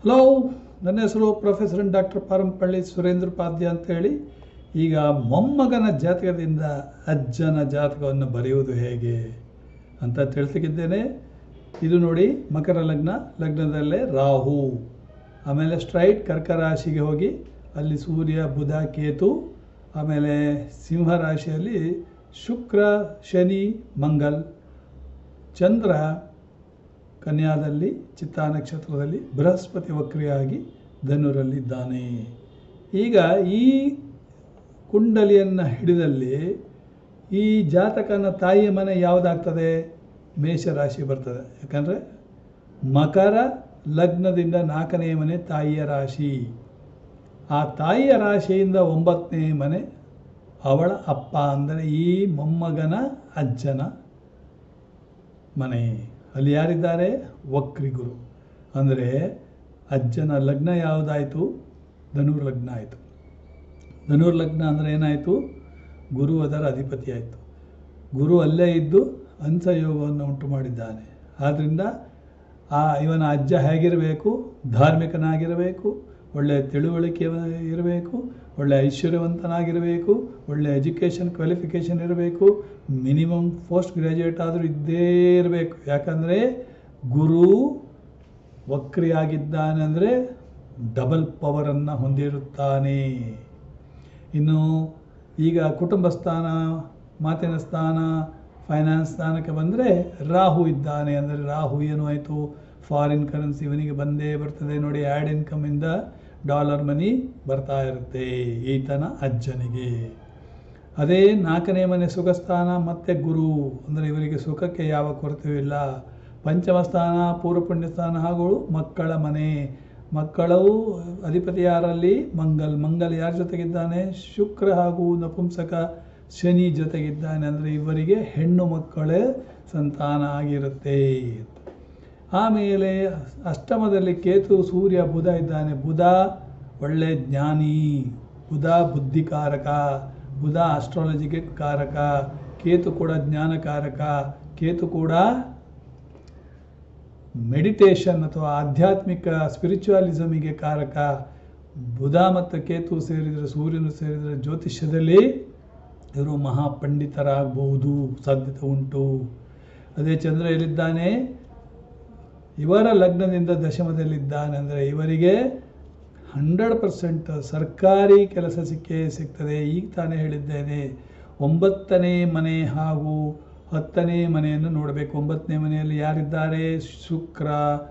hello ನನ್ನ ಹೆಸರು professor doctor Parampalli Surendra ಪಾದ್ಯ ಅಂತ ಹೇಳಿ ಈಗ ಮೊಮ್ಮಗನ ಜಾತಕದಿಂದ ಅಜ್ಜನ ಜಾತಕವನ್ನು ಬರೆಯುವುದು ಹೇಗೆ ಅಂತ ತಿಳಿಸಿಕಿದ್ದೇನೆ ಇದು ನೋಡಿ ಮಕರ ಲಗ್ನ ಲಗ್ನದಲ್ಲೇ ರಾಹು ಆಮೇಲೆ ಸ್ಟ್ರೈಟ್ ಕರ್ಕ ರಾಶಿಗೆ ಹೋಗಿ ಅಲ್ಲಿ ಸೂರ್ಯ ಬುಧ ಕೇತು ಆಮೇಲೆ ಸಿಂಹ ರಾಶಿಯಲ್ಲಿ ಶುಕ್ರ ಶನಿ ಮಂಗಲ್ ಚಂದ್ರ ಕನ್ಯಾದಲ್ಲಿ ಚಿತ್ತಾ ನಕ್ಷತ್ರದಲ್ಲಿ ಬೃಹಸ್ಪತಿ ವಕ್ರಿಯಾಗಿ ಧನುರಲ್ಲಿದ್ದಾನೆ ಈಗ ಈ ಕುಂಡಲಿಯನ್ನು ಹಿಡಿದಲ್ಲಿ ಈ ಜಾತಕನ ತಾಯಿಯ ಮನೆ ಯಾವುದಾಗ್ತದೆ ಮೇಷರಾಶಿ ಬರ್ತದೆ ಯಾಕಂದರೆ ಮಕರ ಲಗ್ನದಿಂದ ನಾಲ್ಕನೇ ಮನೆ ತಾಯಿಯ ರಾಶಿ ಆ ತಾಯಿಯ ರಾಶಿಯಿಂದ ಒಂಬತ್ತನೇ ಮನೆ ಅವಳ ಅಪ್ಪ ಅಂದರೆ ಈ ಮೊಮ್ಮಗನ ಅಜ್ಜನ ಮನೆ ಅಲ್ಲಿ ಯಾರಿದ್ದಾರೆ ವಕ್ರಿಗುರು ಅಂದರೆ ಅಜ್ಜನ ಲಗ್ನ ಯಾವುದಾಯಿತು ಧನುರ್ ಲಗ್ನ ಆಯಿತು ಧನುರ್ ಲಗ್ನ ಅಂದರೆ ಏನಾಯಿತು ಗುರು ಅದರ ಅಧಿಪತಿ ಆಯಿತು ಗುರು ಅಲ್ಲೇ ಇದ್ದು ಹಂಸಯೋಗವನ್ನು ಉಂಟು ಮಾಡಿದ್ದಾನೆ ಆದ್ದರಿಂದ ಆ ಇವನ ಅಜ್ಜ ಹೇಗಿರಬೇಕು ಧಾರ್ಮಿಕನಾಗಿರಬೇಕು ಒಳ್ಳೆಯ ತಿಳುವಳಿಕೆ ಇರಬೇಕು ಒಳ್ಳೆಯ ಐಶ್ವರ್ಯವಂತನಾಗಿರಬೇಕು ಒಳ್ಳೆಯ ಎಜುಕೇಷನ್ ಕ್ವಾಲಿಫಿಕೇಷನ್ ಇರಬೇಕು ಮಿನಿಮಮ್ ಪೋಸ್ಟ್ ಗ್ರ್ಯಾಜುಯೇಟ್ ಆದರೂ ಇದ್ದೇ ಇರಬೇಕು ಯಾಕಂದರೆ ಗುರು ವಕ್ರಿಯಾಗಿದ್ದಾನೆ ಅಂದರೆ ಡಬಲ್ ಪವರನ್ನು ಹೊಂದಿರುತ್ತಾನೆ ಇನ್ನು ಈಗ ಕುಟುಂಬ ಸ್ಥಾನ ಮಾತಿನ ಸ್ಥಾನ ಫೈನಾನ್ಸ್ ಸ್ಥಾನಕ್ಕೆ ಬಂದರೆ ರಾಹು ಇದ್ದಾನೆ ಅಂದರೆ ರಾಹು ಏನು ಆಯಿತು ಫಾರಿನ್ ಕರೆನ್ಸಿ ಇವನಿಗೆ ಬಂದೇ ಬರ್ತದೆ ನೋಡಿ ಆ್ಯಡ್ ಇನ್ಕಮಿಂದ ಡಾಲರ್ ಮನಿ ಬರ್ತಾ ಇರುತ್ತೆ ಈತನ ಅಜ್ಜನಿಗೆ ಅದೇ ನಾಲ್ಕನೇ ಮನೆ ಸುಖ ಸ್ಥಾನ ಮತ್ತು ಗುರು ಅಂದರೆ ಇವರಿಗೆ ಸುಖಕ್ಕೆ ಯಾವ ಕೊರತೆಯೂ ಇಲ್ಲ ಪಂಚಮ ಸ್ಥಾನ ಪೂರ್ವ ಪುಣ್ಯ ಸ್ಥಾನ ಹಾಗೂ ಮಕ್ಕಳ ಮನೆ ಮಕ್ಕಳು ಅಧಿಪತಿ ಯಾರಲ್ಲಿ ಮಂಗಲ್ ಮಂಗಲ್ ಯಾರ ಜೊತೆಗಿದ್ದಾನೆ ಶುಕ್ರ ಹಾಗೂ ನಪುಂಸಕ ಶನಿ ಜೊತೆಗಿದ್ದಾನೆ ಅಂದರೆ ಇವರಿಗೆ ಹೆಣ್ಣು ಮಕ್ಕಳೇ ಸಂತಾನ ಆಗಿರುತ್ತೆ ಆಮೇಲೆ ಅಷ್ಟಮದಲ್ಲಿ ಕೇತು ಸೂರ್ಯ ಬುಧ ಇದ್ದಾನೆ ಬುಧ ಒಳ್ಳೆ ಜ್ಞಾನಿ ಬುಧ ಬುದ್ಧಿಕಾರಕ ಬುಧ ಆಸ್ಟ್ರಾಲಜಿಗೆ ಕಾರಕ ಕೇತು ಕೂಡ ಜ್ಞಾನಕಾರಕ ಕೇತು ಕೂಡ ಮೆಡಿಟೇಷನ್ ಅಥವಾ ಆಧ್ಯಾತ್ಮಿಕ ಸ್ಪಿರಿಚುವಲಿಸಮಿಗೆ ಕಾರಕ ಬುಧ ಮತ್ತು ಕೇತು ಸೇರಿದರೆ ಸೂರ್ಯನು ಸೇರಿದರೆ ಜ್ಯೋತಿಷ್ಯದಲ್ಲಿ ಇವರು ಮಹಾಪಂಡಿತರಾಗಬಹುದು ಸಾಧ್ಯತೆ ಉಂಟು ಅದೇ ಚಂದ್ರ ಎಲ್ಲಿದ್ದಾನೆ ಇವರ ಲಗ್ನದಿಂದ ದಶಮದಲ್ಲಿದ್ದಾನೆ ಅಂದರೆ ಇವರಿಗೆ ಹಂಡ್ರೆಡ್ ಪರ್ಸೆಂಟ್ ಸರ್ಕಾರಿ ಕೆಲಸ ಸಿಕ್ಕೇ ಸಿಗ್ತದೆ ಈಗ ತಾನೇ ಹೇಳಿದ್ದೇನೆ ಒಂಬತ್ತನೇ ಮನೆ ಹಾಗೂ ಹತ್ತನೇ ಮನೆಯನ್ನು ನೋಡಬೇಕು ಒಂಬತ್ತನೇ ಮನೆಯಲ್ಲಿ ಯಾರಿದ್ದಾರೆ ಶುಕ್ರ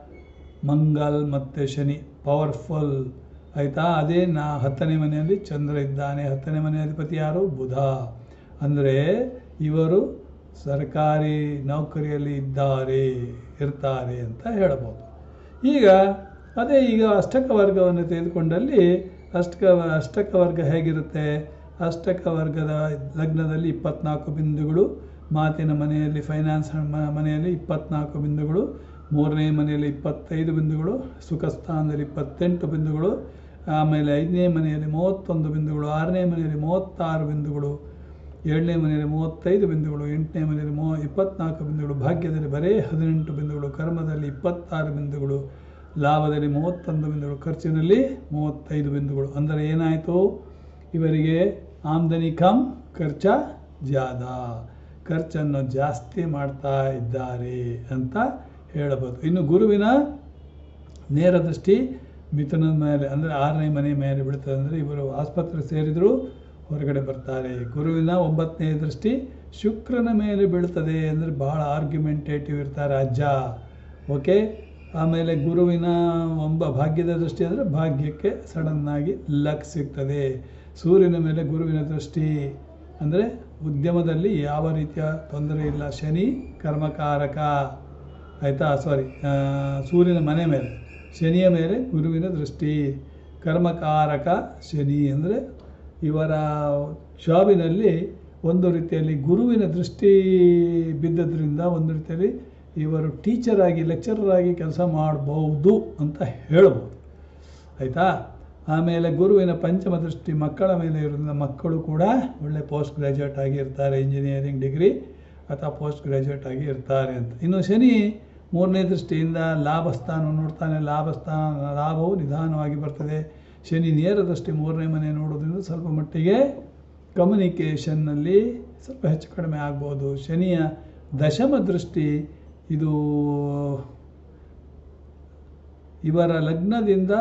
ಮಂಗಲ್ ಮತ್ತು ಶನಿ ಪವರ್ಫುಲ್ ಆಯಿತಾ ಅದೇ ನಾ ಹತ್ತನೇ ಮನೆಯಲ್ಲಿ ಚಂದ್ರ ಇದ್ದಾನೆ ಹತ್ತನೇ ಮನೆ ಅಧಿಪತಿ ಯಾರು ಬುಧ ಅಂದರೆ ಇವರು ಸರ್ಕಾರಿ ನೌಕರಿಯಲ್ಲಿ ಇದ್ದಾರೆ ಇರ್ತಾರೆ ಅಂತ ಹೇಳಬಹುದು ಈಗ ಅದೇ ಈಗ ಅಷ್ಟಕ ವರ್ಗವನ್ನು ತೆಗೆದುಕೊಂಡಲ್ಲಿ ಅಷ್ಟಕ ಅಷ್ಟಕ ವರ್ಗ ಹೇಗಿರುತ್ತೆ ಅಷ್ಟಕ ವರ್ಗದ ಲಗ್ನದಲ್ಲಿ ಇಪ್ಪತ್ನಾಲ್ಕು ಬಿಂದುಗಳು ಮಾತಿನ ಮನೆಯಲ್ಲಿ ಫೈನಾನ್ಸ್ ಮನೆಯಲ್ಲಿ ಇಪ್ಪತ್ನಾಲ್ಕು ಬಿಂದುಗಳು ಮೂರನೇ ಮನೆಯಲ್ಲಿ ಇಪ್ಪತ್ತೈದು ಬಿಂದುಗಳು ಸುಖ ಸ್ಥಾನದಲ್ಲಿ ಇಪ್ಪತ್ತೆಂಟು ಬಿಂದುಗಳು ಆಮೇಲೆ ಐದನೇ ಮನೆಯಲ್ಲಿ ಮೂವತ್ತೊಂದು ಬಿಂದುಗಳು ಆರನೇ ಮನೆಯಲ್ಲಿ ಮೂವತ್ತಾರು ಬಿಂದುಗಳು ಏಳನೇ ಮನೆಯಲ್ಲಿ ಮೂವತ್ತೈದು ಬಿಂದುಗಳು ಎಂಟನೇ ಮನೆಯಲ್ಲಿ ಮೂ ಇಪ್ಪತ್ನಾಲ್ಕು ಬಿಂದುಗಳು ಭಾಗ್ಯದಲ್ಲಿ ಬರೀ ಹದಿನೆಂಟು ಬಿಂದುಗಳು ಕರ್ಮದಲ್ಲಿ ಇಪ್ಪತ್ತಾರು ಬಿಂದುಗಳು ಲಾಭದಲ್ಲಿ ಮೂವತ್ತೊಂದು ಬಿಂದುಗಳು ಖರ್ಚಿನಲ್ಲಿ ಮೂವತ್ತೈದು ಬಿಂದುಗಳು ಅಂದರೆ ಏನಾಯಿತು ಇವರಿಗೆ ಆಮ್ದನಿ ಕಮ್ ಖರ್ಚ ಜಾದ ಖರ್ಚನ್ನು ಜಾಸ್ತಿ ಮಾಡ್ತಾ ಇದ್ದಾರೆ ಅಂತ ಹೇಳಬಹುದು ಇನ್ನು ಗುರುವಿನ ನೇರ ದೃಷ್ಟಿ ಮಿಥುನದ ಮೇಲೆ ಅಂದರೆ ಆರನೇ ಮನೆ ಮೇಲೆ ಬೀಳ್ತದೆ ಅಂದರೆ ಇವರು ಆಸ್ಪತ್ರೆ ಸೇರಿದರೂ ಹೊರಗಡೆ ಬರ್ತಾರೆ ಗುರುವಿನ ಒಂಬತ್ತನೇ ದೃಷ್ಟಿ ಶುಕ್ರನ ಮೇಲೆ ಬೀಳ್ತದೆ ಅಂದರೆ ಭಾಳ ಆರ್ಗ್ಯುಮೆಂಟೇಟಿವ್ ಇರ್ತಾರೆ ಅಜ್ಜ ಓಕೆ ಆಮೇಲೆ ಗುರುವಿನ ಒಂಬ ಭಾಗ್ಯದ ದೃಷ್ಟಿ ಅಂದರೆ ಭಾಗ್ಯಕ್ಕೆ ಸಡನ್ನಾಗಿ ಲಕ್ ಸಿಗ್ತದೆ ಸೂರ್ಯನ ಮೇಲೆ ಗುರುವಿನ ದೃಷ್ಟಿ ಅಂದರೆ ಉದ್ಯಮದಲ್ಲಿ ಯಾವ ರೀತಿಯ ತೊಂದರೆ ಇಲ್ಲ ಶನಿ ಕರ್ಮಕಾರಕ ಆಯಿತಾ ಸಾರಿ ಸೂರ್ಯನ ಮನೆ ಮೇಲೆ ಶನಿಯ ಮೇಲೆ ಗುರುವಿನ ದೃಷ್ಟಿ ಕರ್ಮಕಾರಕ ಶನಿ ಅಂದರೆ ಇವರ ಜಾಬಿನಲ್ಲಿ ಒಂದು ರೀತಿಯಲ್ಲಿ ಗುರುವಿನ ದೃಷ್ಟಿ ಬಿದ್ದದ್ರಿಂದ ಒಂದು ರೀತಿಯಲ್ಲಿ ಇವರು ಟೀಚರ್ ಆಗಿ ಲೆಕ್ಚರರ್ ಆಗಿ ಕೆಲಸ ಮಾಡಬಹುದು ಅಂತ ಹೇಳ್ಬೋದು ಆಯಿತಾ ಆಮೇಲೆ ಗುರುವಿನ ಪಂಚಮ ದೃಷ್ಟಿ ಮಕ್ಕಳ ಮೇಲೆ ಇರೋದ್ರಿಂದ ಮಕ್ಕಳು ಕೂಡ ಒಳ್ಳೆ ಪೋಸ್ಟ್ ಗ್ರ್ಯಾಜುಯೇಟ್ ಆಗಿ ಇರ್ತಾರೆ ಇಂಜಿನಿಯರಿಂಗ್ ಡಿಗ್ರಿ ಅಥವಾ ಪೋಸ್ಟ್ ಗ್ರ್ಯಾಜುಯೇಟ್ ಆಗಿ ಇರ್ತಾರೆ ಅಂತ ಇನ್ನು ಶನಿ ಮೂರನೇ ದೃಷ್ಟಿಯಿಂದ ಲಾಭಸ್ಥಾನ ನೋಡ್ತಾನೆ ಲಾಭಸ್ಥಾನ ಲಾಭವು ನಿಧಾನವಾಗಿ ಬರ್ತದೆ ಶನಿ ನೇರ ದೃಷ್ಟಿ ಮೂರನೇ ಮನೆ ನೋಡೋದ್ರಿಂದ ಸ್ವಲ್ಪ ಮಟ್ಟಿಗೆ ಕಮ್ಯುನಿಕೇಷನ್ನಲ್ಲಿ ಸ್ವಲ್ಪ ಹೆಚ್ಚು ಕಡಿಮೆ ಆಗ್ಬೋದು ಶನಿಯ ದಶಮ ದೃಷ್ಟಿ ಇದು ಇವರ ಲಗ್ನದಿಂದ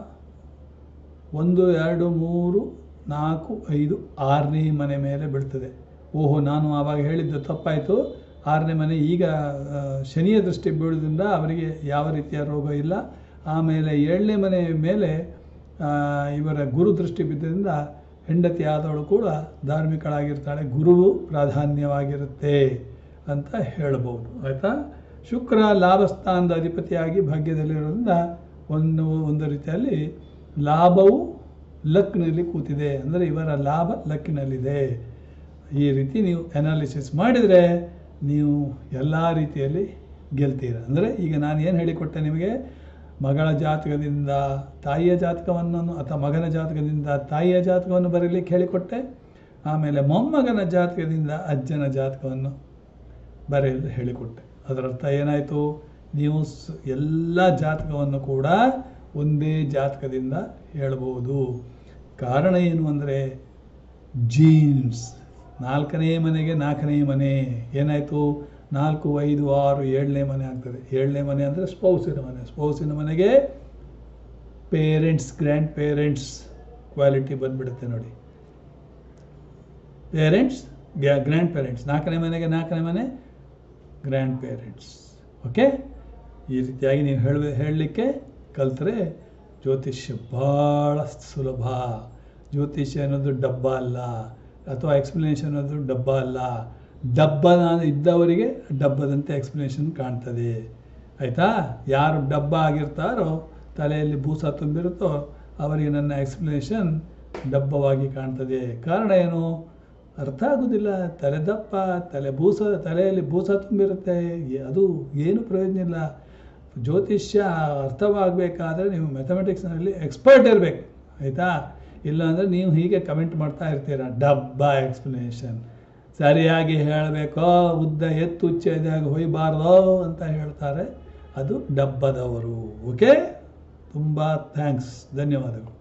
ಒಂದು ಎರಡು ಮೂರು ನಾಲ್ಕು ಐದು ಆರನೇ ಮನೆ ಮೇಲೆ ಬೀಳ್ತದೆ ಓಹೋ ನಾನು ಆವಾಗ ಹೇಳಿದ್ದು ತಪ್ಪಾಯಿತು ಆರನೇ ಮನೆ ಈಗ ಆ, ಶನಿಯ ದೃಷ್ಟಿ ಬೀಳೋದ್ರಿಂದ ಅವರಿಗೆ ಯಾವ ರೀತಿಯ ರೋಗ ಇಲ್ಲ ಆಮೇಲೆ ಏಳನೇ ಮನೆ ಮೇಲೆ ಆ, ಇವರ ಗುರು ದೃಷ್ಟಿ ಬಿದ್ದರಿಂದ ಹೆಂಡತಿ ಆದವಳು ಕೂಡ ಧಾರ್ಮಿಕಳಾಗಿರ್ತಾಳೆ ಗುರುವು ಪ್ರಾಧಾನ್ಯವಾಗಿರುತ್ತೆ ಅಂತ ಹೇಳ್ಬೋದು ಆಯಿತಾ ಶುಕ್ರ ಲಾಭಸ್ಥಾನದ ಅಧಿಪತಿಯಾಗಿ ಭಾಗ್ಯದಲ್ಲಿರೋದ್ರಿಂದ ಒಂದು ಒಂದು ರೀತಿಯಲ್ಲಿ ಲಾಭವು ಲಕ್ನಲ್ಲಿ ಕೂತಿದೆ ಅಂದರೆ ಇವರ ಲಾಭ ಲಕ್ನಲ್ಲಿದೆ ಈ ರೀತಿ ನೀವು ಅನಾಲಿಸಿಸ್ ಮಾಡಿದರೆ ನೀವು ಎಲ್ಲ ರೀತಿಯಲ್ಲಿ ಗೆಲ್ತೀರ ಅಂದರೆ ಈಗ ನಾನು ಏನು ಹೇಳಿಕೊಟ್ಟೆ ನಿಮಗೆ ಮಗಳ ಜಾತಕದಿಂದ ತಾಯಿಯ ಜಾತಕವನ್ನು ಅಥವಾ ಮಗನ ಜಾತಕದಿಂದ ತಾಯಿಯ ಜಾತಕವನ್ನು ಬರೀಲಿಕ್ಕೆ ಹೇಳಿಕೊಟ್ಟೆ ಆಮೇಲೆ ಮೊಮ್ಮಗನ ಜಾತಕದಿಂದ ಅಜ್ಜನ ಜಾತಕವನ್ನು ಬರೆಯಲು ಹೇಳಿಕೊಟ್ಟೆ ಅದರರ್ಥ ಏನಾಯಿತು ನೀವು ಸ್- ಎಲ್ಲ ಜಾತಕವನ್ನು ಕೂಡ ಒಂದೇ ಜಾತಕದಿಂದ ಹೇಳ್ಬೋದು ಕಾರಣ ಏನು ಅಂದರೆ ಜೀನ್ಸ್ ನಾಲ್ಕನೇ ಮನೆಗೆ ನಾಲ್ಕನೇ ಮನೆ ಏನಾಯಿತು ನಾಲ್ಕು ಐದು ಆರು ಏಳನೇ ಮನೆ ಆಗ್ತದೆ ಏಳನೇ ಮನೆ ಅಂದರೆ ಸ್ಪೌಸಿನ ಮನೆ ಸ್ಪೌಸಿನ ಮನೆಗೆ ಪೇರೆಂಟ್ಸ್ ಗ್ರ್ಯಾಂಡ್ ಪೇರೆಂಟ್ಸ್ ಕ್ವಾಲಿಟಿ ಬಂದ್ಬಿಡುತ್ತೆ ನೋಡಿ ಪೇರೆಂಟ್ಸ್ ಗ್ರ್ಯಾಂಡ್ ಪೇರೆಂಟ್ಸ್ ನಾಲ್ಕನೇ ಮನೆಗೆ ನಾಲ್ಕನೇ ಮನೆ ಗ್ರ್ಯಾಂಡ್ ಪೇರೆಂಟ್ಸ್ ಓಕೆ ಈ ರೀತಿಯಾಗಿ ನೀವು ಹೇಳ ಹೇಳಲಿಕ್ಕೆ ಕಲ್ತರೆ ಜ್ಯೋತಿಷ್ಯ ಭಾಳ ಸುಲಭ ಜ್ಯೋತಿಷ್ಯ ಅನ್ನೋದು ಡಬ್ಬ ಅಲ್ಲ ಅಥವಾ ಎಕ್ಸ್ಪ್ಲನೇಷನ್ ಅನ್ನೋದು ಡಬ್ಬ ಅಲ್ಲ ಡಬ್ಬ ಇದ್ದವರಿಗೆ ಡಬ್ಬದಂತೆ ಎಕ್ಸ್ಪ್ಲನೇಷನ್ ಕಾಣ್ತದೆ ಆಯಿತಾ ಯಾರು ಡಬ್ಬ ಆಗಿರ್ತಾರೋ ತಲೆಯಲ್ಲಿ ಬೂಸ ತುಂಬಿರುತ್ತೋ ಅವರಿಗೆ ನನ್ನ ಎಕ್ಸ್ಪ್ಲನೇಷನ್ ಡಬ್ಬವಾಗಿ ಕಾಣ್ತದೆ ಕಾರಣ ಏನು ಅರ್ಥ ಆಗೋದಿಲ್ಲ ತಲೆ ದಪ್ಪ ತಲೆ ಬೂಸ ತಲೆಯಲ್ಲಿ ಬೂಸ ತುಂಬಿರುತ್ತೆ ಎ- ಅದು ಏನು ಪ್ರಯೋಜನ ಇಲ್ಲ ಜ್ಯೋತಿಷ್ಯ ಅರ್ಥವಾಗಬೇಕಾದ್ರೆ ನೀವು ಮ್ಯಾಥಮೆಟಿಕ್ಸ್ನಲ್ಲಿ ಎಕ್ಸ್ಪರ್ಟ್ ಇರಬೇಕು ಆಯಿತಾ ಇಲ್ಲಾಂದರೆ ನೀವು ಹೀಗೆ ಕಮೆಂಟ್ ಮಾಡ್ತಾ ಇರ್ತೀರ ಡಬ್ಬ ಎಕ್ಸ್ಪ್ಲನೇಷನ್ ಸರಿಯಾಗಿ ಹೇಳಬೇಕೋ ಉದ್ದ ಎತ್ತು ಉಚ್ಚೆದಾಗ ಹೊಯ್ಬಾರ್ದೋ ಅಂತ ಹೇಳ್ತಾರೆ ಅದು ಡಬ್ಬದವರು ಓಕೆ ತುಂಬ ಥ್ಯಾಂಕ್ಸ್ ಧನ್ಯವಾದಗಳು